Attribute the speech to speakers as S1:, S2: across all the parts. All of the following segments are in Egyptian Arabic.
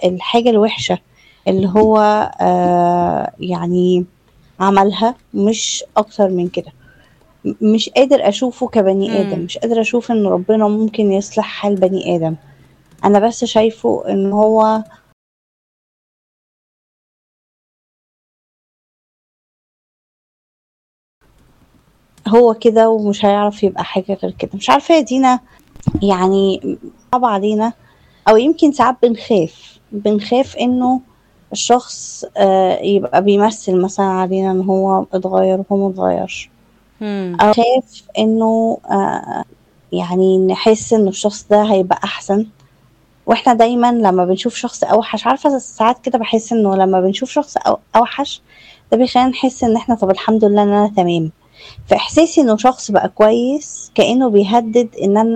S1: الحاجة الوحشة اللي هو آه يعني عملها مش اكتر من كده م- مش قادر اشوفه كبني ادم
S2: مم.
S1: مش قادر اشوف ان ربنا ممكن يصلح حال بني ادم انا بس شايفه ان هو هو كده ومش هيعرف يبقى حاجة غير كده مش عارفة يا دينا يعني صعب علينا او يمكن ساعات بنخاف بنخاف انه الشخص آه، يبقى بيمثل مثلا علينا ان هو اتغير وهو متغيرش
S2: مم.
S1: او خايف انه آه، يعني نحس ان الشخص ده هيبقى احسن واحنا دايما لما بنشوف شخص اوحش عارفه ساعات كده بحس انه لما بنشوف شخص أو اوحش ده بيخلينا نحس ان احنا طب الحمد لله ان انا تمام فاحساسي انه شخص بقى كويس كانه بيهدد ان انا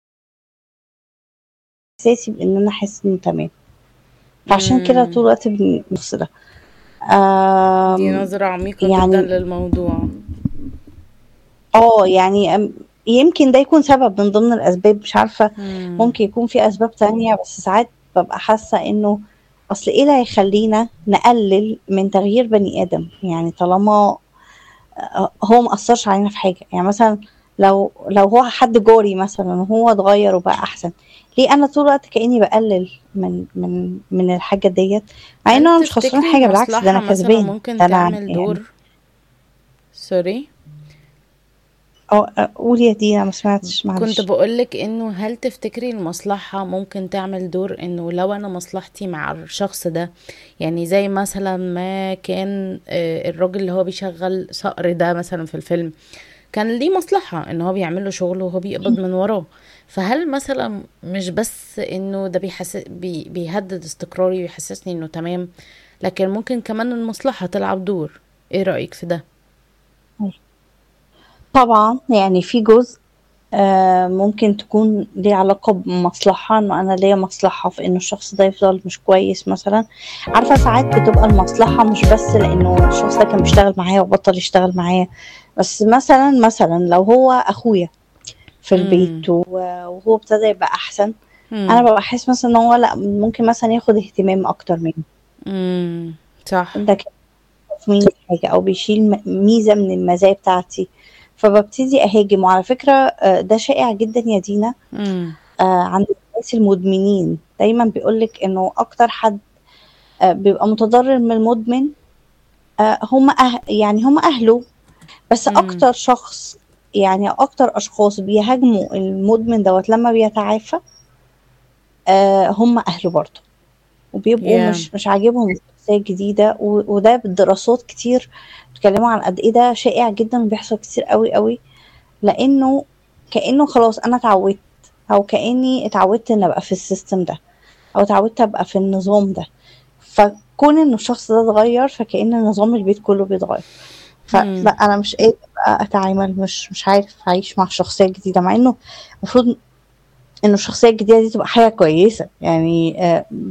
S1: احساسي بان انا احس انه تمام فعشان كده
S2: مم.
S1: طول الوقت بنبص ده
S2: دي
S1: آم،
S2: نظرة عميقة جدا
S1: يعني
S2: للموضوع
S1: اه يعني أم- يمكن ده يكون سبب من ضمن الاسباب مش عارفه
S2: مم.
S1: ممكن يكون في اسباب تانية بس ساعات ببقى حاسه انه اصل ايه اللي هيخلينا نقلل من تغيير بني ادم يعني طالما آه، هو مأثرش علينا في حاجه يعني مثلا لو لو هو حد جاري مثلا وهو اتغير وبقى احسن ليه انا طول الوقت كاني بقلل من من من الحاجه ديت مع
S2: هل
S1: انه انا مش خسران
S2: تفتكري
S1: حاجه بالعكس ده
S2: المصلحة
S1: انا
S2: مثلا
S1: كسبان
S2: ممكن
S1: ده انا
S2: تعمل
S1: يعني
S2: دور سوري
S1: اه قولي يا دي انا ما سمعتش
S2: كنت
S1: معلش
S2: بقولك انه هل تفتكري المصلحة ممكن تعمل دور انه لو انا مصلحتي مع الشخص ده يعني زي مثلا ما كان آه، الراجل اللي هو بيشغل صقر ده مثلا في الفيلم كان ليه مصلحة ان هو بيعمل له شغل وهو بيقبض من وراه فهل مثلا مش بس انه ده بيحس بي بيهدد استقراري ويحسسني انه تمام لكن ممكن كمان المصلحة تلعب دور ايه رأيك في ده
S1: طبعا يعني في جزء آه، ممكن تكون ليه علاقة بمصلحة انه انا ليا مصلحة في انه الشخص ده يفضل مش كويس مثلا عارفة ساعات بتبقى المصلحة مش بس لانه الشخص ده كان بيشتغل معايا وبطل يشتغل معايا بس مثلا مثلا لو هو اخويا في
S2: امم
S1: البيت و- وهو ابتدى يبقى احسن انا
S2: امم
S1: ببقى احس مثلا ان هو لا ممكن مثلا ياخد اهتمام اكتر مني
S2: امم صح
S1: ده كان في مني حاجة او بيشيل م- ميزة من المزايا بتاعتي فببتدي اهاجم وعلى فكرة آه، ده شائع جدا يا دينا
S2: امم
S1: آه، عند الناس المدمنين دايما بيقولك انه اكتر حد آه، بيبقى متضرر من المدمن آه، هم أه يعني هم اهله بس
S2: امم
S1: اكتر شخص يعني اكتر اشخاص بيهاجموا المدمن دوت لما بيتعافى آه، هم اهله برضه وبيبقوا
S2: يا
S1: مش مش عاجبهم الشخصية الجديدة و- وده بالدراسات كتير بيتكلموا عن قد ايه ده شائع جدا وبيحصل كتير قوي قوي لانه كانه خلاص انا اتعودت او كاني اتعودت ان ابقى في السيستم ده او اتعودت ابقى في النظام ده فكون ان الشخص ده اتغير فكأن نظام البيت كله بيتغير فلا
S2: امم
S1: انا مش قادر بقى اتعامل مش مش عارف اعيش مع الشخصيه الجديده مع انه المفروض انه الشخصيه الجديده دي تبقى حاجه كويسه يعني آه،